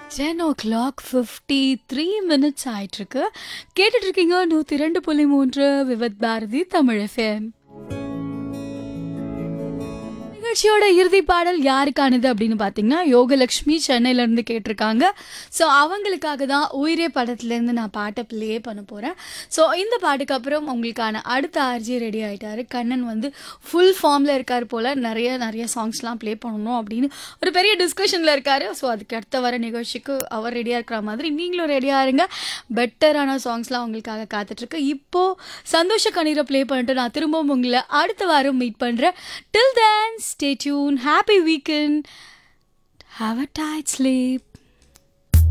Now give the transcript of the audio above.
ten o'clock fifty three minutes ஆயிட்டிருக்கு கேட்டுட்டு இருக்கீங்க நூற்றி ரெண்டு புள்ளி மூன்று விவத் பாரதி தமிழ் எஃப்எம் நிகழ்ச்சியோட இறுதி பாடல் யாருக்கானது அப்படின்னு பார்த்தீங்கன்னா யோகலக்ஷ்மி சென்னையிலேருந்து கேட்டிருக்காங்க ஸோ அவங்களுக்காக தான் உயிரே படத்துலேருந்து நான் பாட்டை ப்ளே பண்ண போகிறேன் ஸோ இந்த பாட்டுக்கு அப்புறம் உங்களுக்கான அடுத்த ஆர்ஜி ரெடி ஆயிட்டாரு கண்ணன் வந்து ஃபுல் ஃபார்மில் இருக்கார் போல் நிறைய நிறைய சாங்ஸ்லாம் ப்ளே பண்ணணும் அப்படின்னு ஒரு பெரிய டிஸ்கஷனில் இருக்கார் ஸோ அதுக்கு அடுத்த வர நிகழ்ச்சிக்கு அவர் ரெடியாக இருக்கிற மாதிரி நீங்களும் ரெடியாக இருங்க பெட்டரான சாங்ஸ்லாம் உங்களுக்காக காத்துட்ருக்கு இப்போது சந்தோஷ கண்ணீரை ப்ளே பண்ணிட்டு நான் திரும்பவும் உங்களை அடுத்த வாரம் மீட் பண்ணுறேன் till then stay tuned happy weekend have a tight sleep